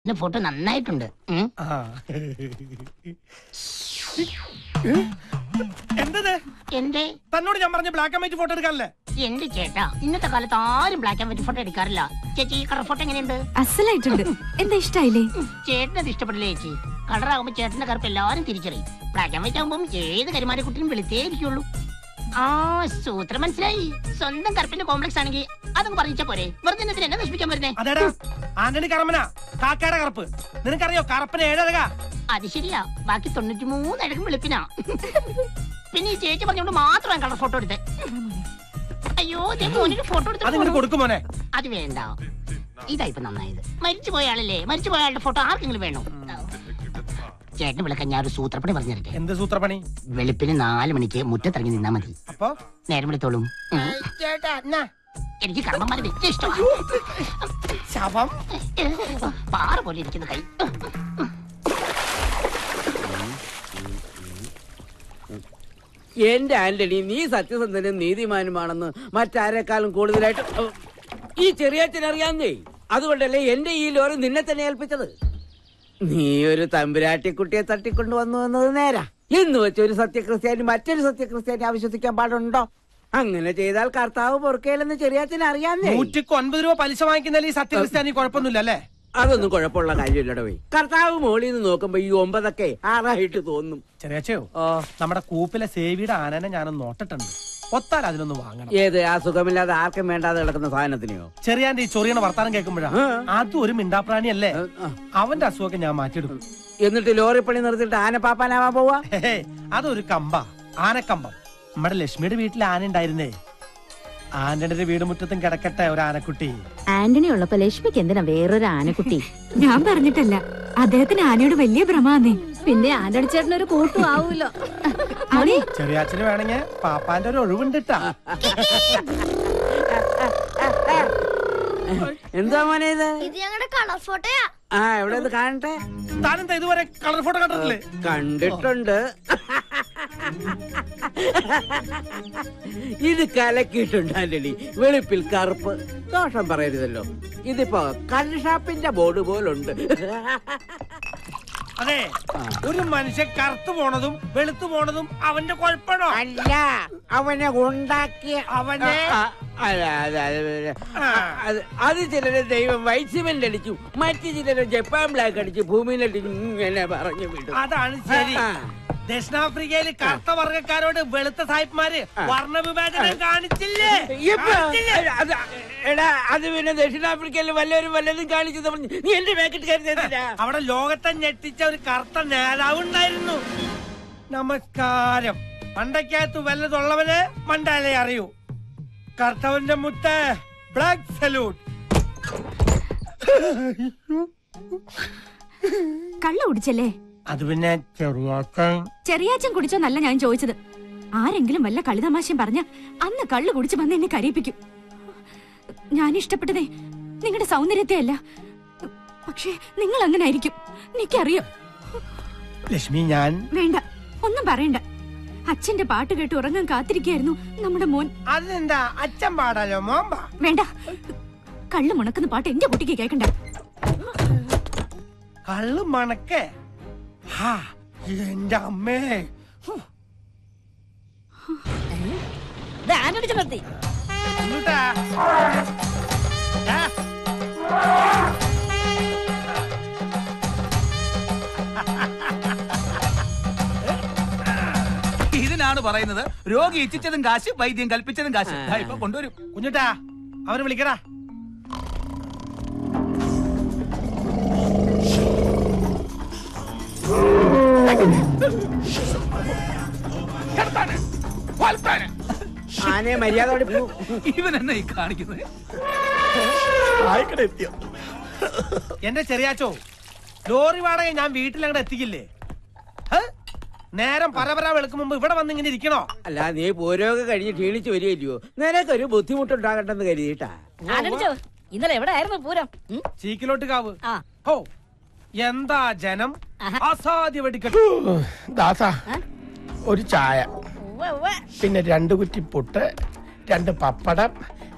ഇതിന്റെ ഫോട്ടോ നന്നായിട്ടുണ്ട് ഉം. ആ. എന്തത് എന്റെ തന്നോട് ഞാൻ പറഞ്ഞ ബ്ലാക്ക് ആൻഡ് വൈറ്റ് ഫോട്ടോ എടുക്കാനല്ലേ എന്റെ ചേട്ടാ ഇന്നത്തെ കാലത്ത് ആരും ബ്ലാക്ക് ആൻഡ് വൈറ്റ് ഫോട്ടോ എടുക്കാറില്ല ചേച്ചി ഈ കളർ ഫോട്ടോ എങ്ങനെയുണ്ട് അസലായിട്ടുണ്ട് എന്താ ഇഷ്ടായില്ലേ ചേട്ടനത് ഇഷ്ടപ്പെടില്ലേ ചേച്ചി കളറാകുമ്പോ ചേട്ടന്റെ കറുപ്പ് എല്ലാരും തിരിച്ചറിയും ബ്ലാക്ക് ആൻഡ് വൈറ്റ് ആകുമ്പോൾ ഏത് കരിമാരെ കുട്ടിയും വെളുത്തേ ഇരിക്കുള്ളൂ ആ സൂത്രം മനസ്സിലായി സ്വന്തം കറുപ്പിന്റെ കോംപ്ലക്സ് ആണെങ്കിൽ അതങ്ങ് പറഞ്ഞാ പോരെ വെറുതെ എന്തിനാ എന്നെ നശിപ്പിക്കാൻ വരുന്നേ അതേടാ ആന്റണി കറമന കാക്കയുടെ കറുപ്പ് നിനക്കറിയോ കറുപ്പിന് ഏഴഴക അത് ശരിയാ ബാക്കി തൊണ്ണൂറ്റി മൂന്ന് അഴകും വെളുപ്പിനാ പിന്നെ ഈ ചേച്ചി പറഞ്ഞോണ്ട് മാത്രം കളർ ഫോട്ടോ എടുത്തേ അയ്യോ ദേ മോനൊരു ഫോട്ടോ അതിങ്ങോട്ട് എടുത്തു കൊടുക്കും മോനെ അത് വേണ്ട ഇതാ ഇപ്പൊ നന്നായത് മരിച്ചു പോയ ആളല്ലേ മരിച്ചു പോയ ആളുടെ ഫോട്ടോ ആർക്കെങ്കിലും വേണോ ചേട്ടന് വിളക്കാൻ ഞാൻ ഒരു സൂത്രപ്പണി പറഞ്ഞു തരട്ടെ എന്ത് സൂത്രപ്പണി വെളുപ്പിന് നാല് മണിക്ക് മുറ്റത്തിറങ്ങി നിന്നാ മതി അപ്പൊ നേരം വിളിത്തോളും ഉം. ചേട്ടാ എന്നാ എനിക്ക് കർമ്മന്മാരെ വ്യക്തി ഇഷ്ടമാണ് ശവം പാറ പോലെ ഇരിക്കുന്ന കൈ എന്റെ ആന്റണി നീ സത്യസന്ധനും നീതിമാനുമാണെന്ന് മറ്റാരെക്കാളും കൂടുതലായിട്ട് ഓ, ഈ ചെറിയച്ഛൻ അറിയാന്നേ അതുകൊണ്ടല്ലേ എന്റെ ഈ ലോറി നിന്നെ തന്നെ ഏൽപ്പിച്ചത് നീ ഒരു തമ്പുരാട്ടിക്കുട്ടിയെ തട്ടിക്കൊണ്ടു വന്നു എന്നത് നേരാ എന്ന് വെച്ച് ഒരു സത്യക്രിസ്ത്യാനി മറ്റൊരു സത്യക്രിസ്ത്യാനി അവിശ്വസിക്കാൻ പാടുണ്ടോ അങ്ങനെ ചെയ്താൽ കർത്താവ് പൊറുക്കയിലെന്ന് ചെറിയച്ഛൻ അറിയാന്നേ നൂറ്റിക്ക് ഒൻപത് രൂപ പലിശ വാങ്ങിക്കുന്നതിൽ ഈ സത്യക്രിസ്ത്യാനി കുഴപ്പമൊന്നുമില്ല അല്ലേ അതൊന്നും കുഴപ്പമുള്ള കാര്യമില്ലടവേ കർത്താവ് മോളിൽ നിന്ന് നോക്കുമ്പോ ഈ ഒമ്പതൊക്കെ ആറായിട്ട് തോന്നും ചെറിയച്ചയോ ഓ നമ്മുടെ കൂപ്പിലെ സേവിയുടെ ആനനെ ഞാനൊന്ന് നോട്ടിട്ടുണ്ട് ഒത്താൽ അതിനൊന്ന് വാങ്ങണം ഏത് ആ സുഖമില്ലാതെ ആർക്കും വേണ്ടാതെ കിടക്കുന്ന സാധനത്തിനെയോ ചെറിയാന്റെ ഈ ചൊറിയണ വർത്താനം കേൾക്കുമ്പോഴാ ആ. അതും ഒരു മിണ്ടാപ്രാണിയല്ലേ ആ. അവന്റെ അസുഖമൊക്കെ ഞാൻ മാറ്റിയെടുക്കും എന്നിട്ട് ലോറി പണി നിർത്തിയിട്ട് ആന പാപ്പാനാവാൻ പോവാ ഹേ, അതൊരു കമ്പ ആനക്കമ്പം നമ്മുടെ ലക്ഷ്മിയുടെ വീട്ടിൽ ആന ഉണ്ടായിരുന്നേ ആന്റണിയുടെ വീട് മുറ്റത്തും കിടക്കട്ടെ ഒരു ആനക്കുട്ടി ആന്റണി ഉള്ളപ്പോ ലക്ഷ്മിക്ക് എന്തിനാ വേറൊരു ആനക്കുട്ടി ഞാൻ പറഞ്ഞിട്ടല്ല അദ്ദേഹത്തിന് ആനയോട് വലിയ ഭ്രമാന്നേ പിന്നെ ആന്റണി ചേട്ടൻ ഒരു കൂട്ടും ആവൂലോ അതെ ചെറിയാച്ചന് വേണമെങ്കിൽ പാപ്പാന്റെ ഒരു ഒഴിവുണ്ട് ട്ടാ. എന്താ മോനെ ഇത് ഇത് ഞങ്ങളുടെ കളർ ഫോട്ടോയാ ആ എവിടെ ഇത് കാണട്ടെ താനെന്താ ഇതുവരെ കളർ ഫോട്ടോ കണ്ടിട്ടില്ലേ കണ്ടിട്ടുണ്ട് ഇത് കലക്കിയിട്ടുണ്ട് ആന്റണി വെളുപ്പിൽ കറുപ്പ് ദോഷം പറയരുതല്ലോ ഇതിപ്പോ കള്ള് ഷാപ്പിന്റെ ബോർഡ് പോലുണ്ട് അതെ ഒരു മനുഷ്യൻ കറുത്തു പോണതും വെളുത്തു പോണതും അവന്റെ കുഴപ്പമാണോ അല്ല അവനെ ഉണ്ടാക്കിയ അവനെ ആ, അല്ല, അല്ല, അല്ല, ആ. അത് അത് ചിലര് ദൈവം വൈറ്റ് സിമെന്റ് അടിച്ചു മറ്റു ചിലര് ജപ്പാൻ ബ്ലാക്ക് അടിച്ച് ഭൂമിയിലടിച്ചു ഇങ്ങനെ പറഞ്ഞു വിടും അതാണ് ശരി ആ. ദക്ഷിണാഫ്രിക്കയിൽ കറുത്ത വർഗക്കാരോട് വെളുത്ത സാഹിബ്മാര് വർണ്ണ വിവേചനം കാണിച്ചില്ലേ ഇപ്പൊ കാണിച്ചില്ലേ? അത് എടാ അത് പിന്നെ ദക്ഷിണാഫ്രിക്കയിൽ വല്ലവരും വല്ലതും കാണിച്ചത് പറഞ്ഞ് നീ എന്റെ പാക്കറ്റ് കരുതിയാ അവിടെ ലോകത്തെ ഞെട്ടിച്ച ഒരു കറുത്ത നേതാവ് ഉണ്ടായിരുന്നു നമസ്കാരം മണ്ടയ്ക്കകത്ത് വല്ലതുള്ളവന് മണ്ടാലേ അറിയൂ കർത്തവന്റെ മുത്ത് ബ്ലാക്ക് സല്യൂട്ട് കള്ള കുടിച്ചല്ലേ അത് പിന്നെ ചെറുവാക്കം ചെറിയാച്ചൻ കുടിച്ചോന്നല്ല ഞാൻ ചോദിച്ചത് ആരെങ്കിലും വല്ല കളിതമാശയും പറഞ്ഞ അന്ന് കള്ളു കുടിച്ചു വന്ന് എന്നെ കരയിപ്പിക്കും ഞാൻ ഇഷ്ടപ്പെട്ടതേ നിങ്ങളുടെ സൗന്ദര്യത്തെ അല്ല പക്ഷേ നിങ്ങൾ അങ്ങനെ ആയിരിക്കും എനിക്കറിയാം ലക്ഷ്മി ഞാൻ വേണ്ട ഒന്നും പറയണ്ട അച്ഛന്റെ പാട്ട് കേട്ട് ഉറങ്ങാൻ കാത്തിരിക്കായിരുന്നു നമ്മുടെ മോൻ അതെന്താ അച്ഛൻ പാടാലോ മോമ്പ വേണ്ട കള്ളു മുണക്കുന്ന പാട്ട് എന്റെ കുട്ടിക്ക് കേൾക്കണ്ട കള്ളു മണക്കേ ഹാ എന്റെ അമ്മേ ഹു, ഇങ്ങോട്ടാ. ആ, ഇതിനാണ് പറയുന്നത് രോഗി ഇച്ഛിച്ചതും കാശ് വൈദ്യം കൽപ്പിച്ചതും കാശ് ദാ ഇപ്പൊ കൊണ്ടുവരും കുഞ്ഞുട്ടാ അവനെ വിളിക്കടാ കിടത്താന്, വളർത്താന്. ആനയെ മര്യാദ ഇവൻ എന്നെ ഈ കാണിക്കുന്നത് എന്റെ ചെറിയാച്ചോ ലോറി വാടക ഞാൻ വീട്ടിൽ അങ്ങോട്ട് എത്തിക്കില്ലേ ഹ്? നേരം പരപര വെളുക്കും മുമ്പ് ഇവിടെ വന്ന് ഇങ്ങനെ ഇരിക്കണോ അല്ല നീ പൂരമൊക്കെ കഴിഞ്ഞ് ക്ഷീണിച്ച് വരികയില്ലയോ നിനക്കൊരു ബുദ്ധിമുട്ടുണ്ടാകട്ടെന്ന് കരുതിയിട്ടാ ആനടിച്ചോ ഇന്നലെ എവിടെ ആയിരുന്നു പൂരം ഉം? ചീക്കിലോട്ട് കാവ് ആ. ഹോ എന്താ ജനം ആഹാ. അസാധ്യ വെടിക്കെട്ട് ദാസ ആ? ഒരു ചായ ഉവ്വ് ഉവ്വ്. പിന്നെ രണ്ട് കുറ്റി പുട്ട് രണ്ട് പപ്പടം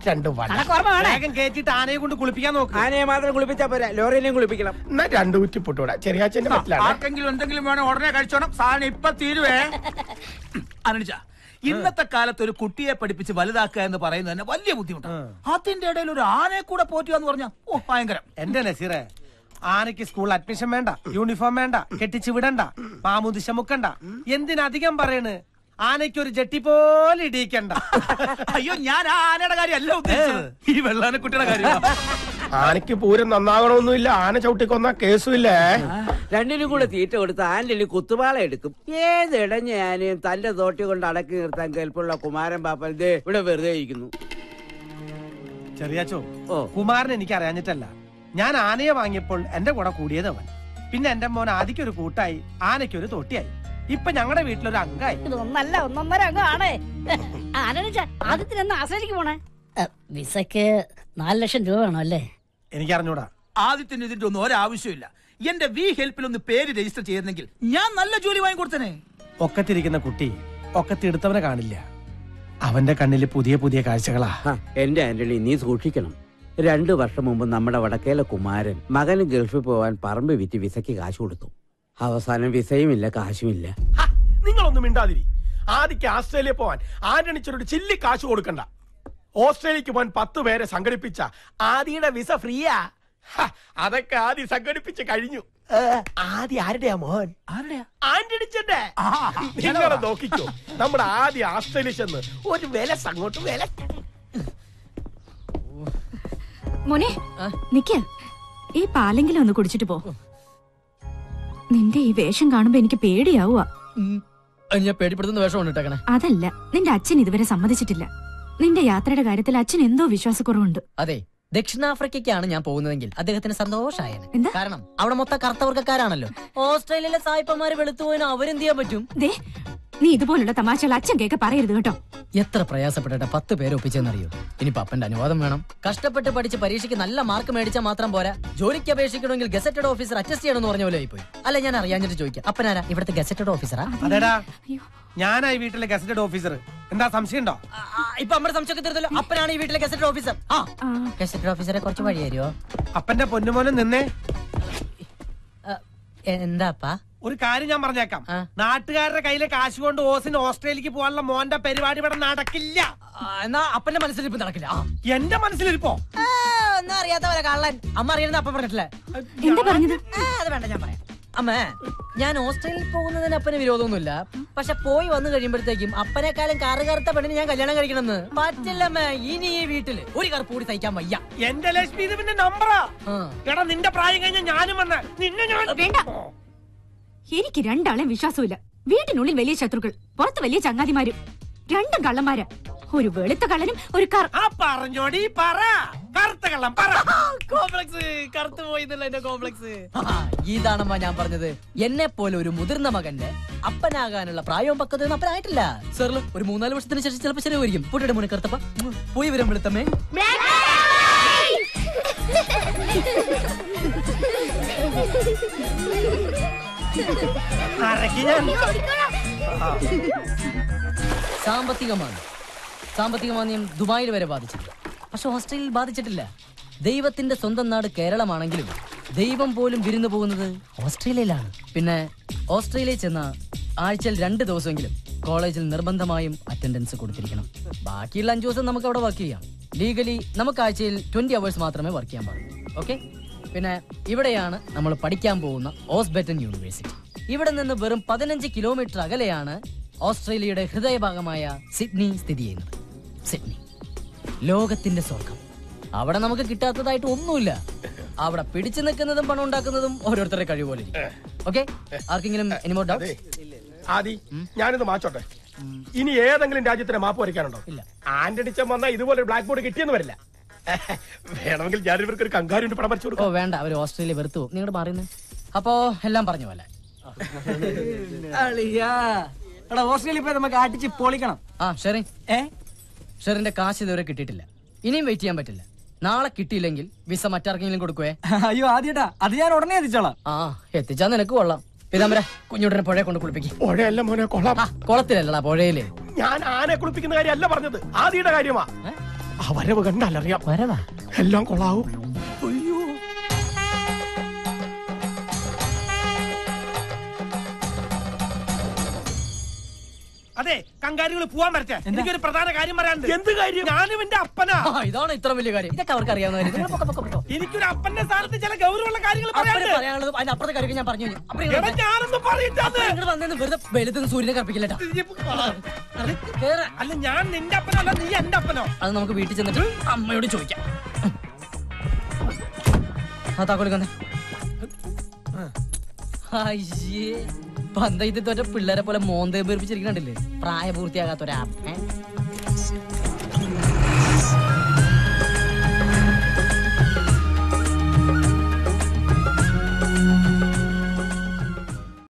രണ്ട് വട കണക്ക് ഓർമ്മ വേണേ വേഗം കയറ്റിട്ട് ആനയെ കൊണ്ട് കുളിപ്പിക്കാൻ നോക്ക് ആനയെ മാത്രം കുളിപ്പിച്ചാ പോരാ ലോറിനെയും കുളിപ്പിക്കണം എന്നാ രണ്ട് കുറ്റി പൊട്ടൂടാ ചെറിയാച്ചന്റെ പറ്റിലാണ് ആർക്കെങ്കിലും എന്തെങ്കിലും വേണം ഉടനെ കഴിച്ചോണം സാധനം ഇപ്പൊ തീരുവേ അനുജ ഇന്നത്തെ കാലത്ത് ഒരു കുട്ടിയെ പഠിപ്പിച്ച് വലുതാക്കുക എന്ന് പറയുന്നത് തന്നെ വലിയ ബുദ്ധിമുട്ടാണ് അതിന്റെ ഇടയിൽ ഒരു ആനയെ കൂടെ പോറ്റുക എന്ന് പറഞ്ഞാൽ ഓ ഭയങ്കരം എന്റെ നസീറെ ആനയ്ക്ക് സ്കൂൾ അഡ്മിഷൻ വേണ്ട യൂണിഫോം വേണ്ട കെട്ടിച്ചു വിടണ്ട മാമുദിശ മുക്കണ്ട എന്തിനധികം പറയണ് ആനയ്ക്ക് ഒരു ജട്ടി പോലെ ഇടിയിക്കണ്ട അയ്യോ ഞാൻ ആ ആനയുടെ കാര്യമല്ല ഉദ്ദേശിച്ചത് ഈ വെള്ളാനക്കുട്ടിയുടെ കാര്യം ആനയ്ക്ക് പൂരം നന്നാകണമൊന്നുമില്ല ആന ചവിട്ടിക്കൊന്ന കേസുമില്ലേ രണ്ടിനും കൂടെ തീറ്റ കൊടുത്ത് ആന്റണി കുത്തുപാള എടുക്കും ഏത് ഇടഞ്ഞ ആനയും തന്റെ തോട്ടി കൊണ്ട് അടക്കി നിർത്താൻ കേൾപ്പുള്ള കുമാരൻ പാപ്പൻ ദേ ഇവിടെ വെറുതെ ഇരിക്കുന്നു ചെറിയാച്ചോ ഓ കുമാരൻ എനിക്ക് അറിയാഞ്ഞിട്ടല്ല ഞാൻ ആനയെ വാങ്ങിയപ്പോൾ എന്റെ കൂടെ കൂടിയത് അവൻ പിന്നെ എന്റെ മോൻ ആദിക്കൊരു കൂട്ടായി ആനയ്ക്കൊരു തോട്ടിയായി ഇപ്പൊ ഞങ്ങളുടെ വീട്ടിലൊരു അംഗമായി ഇത് ഒന്നല്ല ഒന്നൊന്നര അങ്ങ് ആണേ ആനച്ച ആദ്യത്തിന് എന്നാ ആശ്രയിക്ക് പോണേ അ, വിസയ്ക്ക് നാല് ലക്ഷം രൂപ വേണം അല്ലേ എനിക്ക് അറിഞ്ഞൂടാ ആദ്യത്തിന് ഇതിന്റെ ഒന്നും ഒരാവശ്യമില്ല എന്റെ വി ഹെൽപ്പിൽ ഒന്ന് പേര് രജിസ്റ്റർ ചെയ്തെങ്കിൽ ഞാൻ നല്ല ജോലി വാങ്ങി കൊടുത്തനെ ഒക്കത്തിരിക്കുന്ന കുട്ടി ഒക്കത്തെടുത്തവനെ കാണില്ല അവന്റെ കണ്ണിൽ പുതിയ പുതിയ കാഴ്ചകളാ ഹ, എന്റെ ആന്റണി നീ സൂക്ഷിക്കണം രണ്ടു വർഷം മുമ്പ് നമ്മുടെ വടക്കേലെ കുമാരൻ മകന് ഗൾഫിൽ പോവാൻ പറമ്പ് വിറ്റ് വിസയ്ക്ക് കാശ് കൊടുത്തു അവസാനം വിസയുമില്ല കാശുമില്ല ഹ, നിങ്ങളൊന്നും മിണ്ടാതിരി ആദിക്ക് ആസ്ട്രേലിയ പോവാൻ ആന്റണിച്ചൊരു ചില്ലി കാശ് കൊടുക്കണ്ട ഓസ്ട്രേലിയക്ക് പോവാൻ പത്ത് പേരെ സംഘടിപ്പിച്ച ആദിയുടെ വിസ ഫ്രീയാ ഹ, അതൊക്കെ ആദ്യം സംഘടിപ്പിച്ച് കഴിഞ്ഞു ആദ്യ ആരുടെയാ മോൻ ആരുടെയാ ആന്റണിച്ചന്റെ നിങ്ങളെ നോക്കിക്കോ നമ്മുടെ ആദ്യ ആസ്ട്രേലിയ ചെന്ന് ഒരു വില അങ്ങോട്ട് വില മോനെ നിക്ക ഈ പാലെങ്കിലും ഒന്ന് കുടിച്ചിട്ട് പോ നിന്റെ ഈ വേഷം കാണുമ്പോ എനിക്ക് പേടിയാവുക ഞാൻ പേടിപ്പെടുത്തുന്ന വേഷമാണ് ഇട്ടേക്കണേ അതല്ല നിന്റെ അച്ഛൻ ഇതുവരെ സമ്മതിച്ചിട്ടില്ല നിന്റെ യാത്രയുടെ കാര്യത്തിൽ അച്ഛൻ എന്തോ വിശ്വാസക്കുറവുണ്ട് അതെ ദക്ഷിണാഫ്രിക്കയ്ക്കാണ് ഞാൻ പോകുന്നതെങ്കിൽ അദ്ദേഹത്തിന് സന്തോഷായനെ എന്താ? കാരണം അവിടെ മൊത്തം കറുത്തവർക്കാരാണല്ലോ ഓസ്ട്രേലിയയിലെ സായിപ്പന്മാര് വെളുത്തു പോയിന് അവരെന്ത് ചെയ്യാൻ പറ്റും ദേ നീ ഇതുപോലുള്ള തമാശകൾ അച്ഛൻ കേക്ക് പറയരുത് കേട്ടോ എത്ര പ്രയാസപ്പെട്ടിട്ട് പത്ത് പേര് ഒപ്പിച്ചെന്നറിയോ ഇനി പപ്പന്റെ അനുവാദം വേണം കഷ്ടപ്പെട്ട് പഠിച്ച് പരീക്ഷയ്ക്ക് നല്ല മാർക്ക് മേടിച്ചാൽ മാത്രം പോരാ ജോലിക്ക് അപേക്ഷിക്കണമെങ്കിൽ ഗസറ്റഡ് ഓഫീസർ അറ്റസ്റ്റ് ചെയ്യണമെന്ന് പറഞ്ഞ പോലെ ആയിപ്പോയി അല്ല ഞാൻ അറിയാഞ്ഞിട്ട് ചോദിക്കാം അപ്പനാരാ ഇവിടുത്തെ ഗസറ്റഡ് ഓഫീസറാ അതെടാ അയ്യോ ഞാനായി വീട്ടിലെ ഗസറ്റഡ് ഓഫീസർ എന്താ സംശയം ഉണ്ടോ ആ, ആ, ഇപ്പൊ നമ്മുടെ സംശയമൊക്കെ തീർത്തല്ലോ അപ്പനാണ് ഈ വീട്ടിലെ ഗസറ്റഡ് ഓഫീസർ ആ ആ ഗസറ്റഡ് ഓഫീസറെ കുറച്ച് വഴി തരുമോ അപ്പന്റെ പൊന്നുമോനും നിന്നേ എന്താപ്പാ ഒരു കാര്യം ഞാൻ പറഞ്ഞേക്കാം ആ. നാട്ടുകാരുടെ കയ്യിലെ കാശ് കൊണ്ട് ഓസിന് ഓസ്ട്രേലിയക്ക് പോകാനുള്ള മോന്റെ പരിപാടി ഇവിടെ നടക്കില്ല ആ, എന്നാ അപ്പന്റെ മനസ്സിൽ ഇപ്പൊ നടക്കില്ല ആ. എന്റെ മനസ്സിലിരിപ്പോ ആ, ഒന്നും അറിയാത്ത പോലെ കള്ളൻ അമ്മ അറിയുന്നത് അപ്പ പറഞ്ഞിട്ടില്ലേ എന്താ പറഞ്ഞത് ആ, അത് വേണ്ട ഞാൻ പറയാം അമ്മേ ഞാൻ ഓസ്ട്രേലിയയിൽ പോകുന്നതിന് അപ്പന് വിരോധമൊന്നുമില്ല പക്ഷെ പോയി വന്നു കഴിയുമ്പോഴത്തേക്കും അപ്പനെക്കാളും കറു കറുത്ത പെണ്ണിന് ഞാൻ കല്യാണം കഴിക്കണമെന്ന് പറ്റില്ലമ്മേ ഇനി ഈ വീട്ടില് ഒരു കറുപ്പ് കൂടി സഹിക്കാൻ വയ്യ എന്റെ ലക്ഷ്മി ഇത് പിന്നെ നമ്പറാ ആ. എടാ നിന്റെ പ്രായം കഴിഞ്ഞ ഞാനും വന്ന നിന്നെ ഞാൻ വേണ്ട എനിക്ക് രണ്ടാളെ വിശ്വാസമില്ല വീട്ടിനുള്ളിൽ വലിയ ശത്രുക്കൾ പുറത്ത് വലിയ ചങ്ങാതിമാരും രണ്ടും കള്ളന്മാരാ ഒരു വെളുത്ത കള്ളനും ഒരു കർ ആ പറഞ്ഞോടി പറ കറുത്ത കള്ളം പറ കോംപ്ലക്സ് കറുത്തു പോയി എന്റെ കോംപ്ലക്സ് ഇതാണമ്മ ഞാൻ പറഞ്ഞത് എന്നെ പോലെ ഒരു മുതിർന്ന മകന്റെ അപ്പനാകാനുള്ള പ്രായവും പക്വതയൊന്നും അപ്പനായിട്ടില്ല സാറില് ഒരു മൂന്നാല് വർഷത്തിന് ശേഷം ചിലപ്പോൾ ശരിയായിരിക്കും പൊട്ടിയുടെ മുന്നേ കറുത്തപ്പ പോയി വരും വെളുത്തമ്മേ അരക്കി ഞാൻ സാമ്പത്തികമാണ് സാമ്പത്തിക മാന്ദ്യം ദുബായിൽ വരെ ബാധിച്ചിട്ടുണ്ട് പക്ഷെ ഓസ്ട്രേലിയയിൽ ബാധിച്ചിട്ടില്ല ദൈവത്തിന്റെ സ്വന്തം നാട് കേരളമാണെങ്കിലും ദൈവം പോലും വിരുന്നു പോകുന്നത് ഓസ്ട്രേലിയയിലാണ് പിന്നെ ഓസ്ട്രേലിയയിൽ ചെന്ന ആഴ്ചയിൽ രണ്ട് ദിവസമെങ്കിലും കോളേജിൽ നിർബന്ധമായും അറ്റൻഡൻസ് കൊടുത്തിരിക്കണം ബാക്കിയുള്ള അഞ്ചു ദിവസം നമുക്ക് അവിടെ വർക്ക് ചെയ്യാം ലീഗലി നമുക്ക് ആഴ്ചയിൽ ട്വന്റി അവേഴ്സ് മാത്രമേ വർക്ക് ചെയ്യാൻ പാടുള്ളൂ ഓക്കെ പിന്നെ ഇവിടെയാണ് നമ്മൾ പഠിക്കാൻ പോകുന്ന ഓസ്ബെറ്റൻ യൂണിവേഴ്സിറ്റി ഇവിടെ നിന്ന് വെറും പതിനഞ്ച് കിലോമീറ്റർ അകലെയാണ് ഓസ്ട്രേലിയയുടെ ഹൃദയഭാഗമായ സിഡ്നി സ്ഥിതി ചെയ്യുന്നത് സിഡ്നി ലോകത്തിന്റെ സ്വർഗം അവിടെ നമുക്ക് കിട്ടാത്തതായിട്ട് ഒന്നുമില്ല അവിടെ പിടിച്ചു നിൽക്കുന്നതും പണം ഉണ്ടാക്കുന്നതും ഓരോരുത്തരുടെ കഴിവ് പോലെ ഓക്കെ ആർക്കെങ്കിലും എനിമോ ഡൗട്ട് അതെ ആദി ഞാനിത് മാച്ചോട്ടെ ഇനി ഏതെങ്കിലും രാജ്യത്തിന് മാപ്പ് വരയ്ക്കാനുണ്ടോ ഇല്ല. ആന്റണിച്ചൻ വന്നാൽ ഇതുപോലെ ബ്ലാക്ക് ബോർഡ് കിട്ടിയെന്ന് വരില്ല വേണമെങ്കിൽ ഞാൻ ഇവർക്ക് ഒരു കങ്കാരുണ്ട് പടം വരച്ചു ഓ കൊടുക്കാം വേണ്ട അവർ ഓസ്ട്രേലിയ വെറുത്തു പോകും നിങ്ങളുടെ മാറിയുന്നത് അപ്പോ എല്ലാം പറഞ്ഞ പോലെ എടാ ഓസ്ട്രേലിയ പോയി നമുക്ക് അടിച്ച് പൊളിക്കണം ആ ഷെറിൻ ഏ ഷെറിന്റെ കാശ് ഇതുവരെ കിട്ടിയിട്ടില്ല ഇനിയും വെയിറ്റ് ചെയ്യാൻ പറ്റില്ല നാളെ കിട്ടിയില്ലെങ്കിൽ വിസ മറ്റാർക്കെങ്കിലും കൊടുക്കുവേ അയ്യോ ആദ്യട്ടാ അത് ഞാൻ ഉടനെ എത്തിച്ചോളാം ആ എത്തിച്ചാ നിനക്ക് കൊള്ളാം പിതാമര കുഞ്ഞുടനെ പുഴയെ കൊണ്ട് കുളിപ്പിക്കും പുഴയല്ല മോനെ കൊള്ളാം ആ കുളത്തിലല്ലടാ പുഴയില് ഞാൻ ആനെ കുളിപ്പിക്കുന്ന കാര്യമല്ല പറഞ്ഞത് ആദിയുടെ കാര്യമാ ഏ? ആ വരവ് കണ്ടാലറിയാം വരവാ എല്ലാം കൊള്ളാവും അയ്യോ അതെ കങ്കാരികൾ പോവാൻ വരട്ടെ എനിക്കൊരു പ്രധാന കാര്യം പറയാനുണ്ട് എന്ത് കാര്യം ഞാനും എന്റെ അപ്പനാ ആ, ഇതാണ് ഇത്ര വലിയ കാര്യം ഇതൊക്കെ അവർക്ക് അറിയാവുന്ന കാര്യം നിങ്ങൾ പൊക്കോ, പൊക്കോ, പൊക്കോ. എനിക്കൊരു അപ്പന്റെ സ്ഥാനത്ത് ചില ഗൗരവമുള്ള കാര്യങ്ങൾ അപ്പഴേ പറയാനുണ്ട് പറയാനുള്ളത് അതിന്റെ അപ്പുറത്തെ കാര്യം ഞാൻ പറഞ്ഞു കഴിഞ്ഞു. അപ്പഴേ എടാ, ഇങ്ങോട്ട് ഞാനൊന്നും പറയണ്ടാന്ന്. ഇങ്ങോട്ട് വന്നേന്ന് വെറുതെ വെളുത്തുനിന്ന് സൂര്യനെ കറപ്പിക്കില്ലട്ടാ കേറാ അല്ല ഞാൻ നിന്റെ അപ്പനല്ല നീ എന്റെ അപ്പനോ അത് നമുക്ക് വീട്ടിൽ ചെന്നിട്ട് അമ്മയോട് ചോദിക്കാം ആ താക്കോലി തന്നെ അയ്യേ പന്തയത്തിൽ തോറ്റ പിള്ളേരെ പോലെ മോന്തേ പേർപ്പിച്ചിരിക്കണ്ടില്ലേ പ്രായപൂർത്തിയാകാത്തൊരാ ഏ?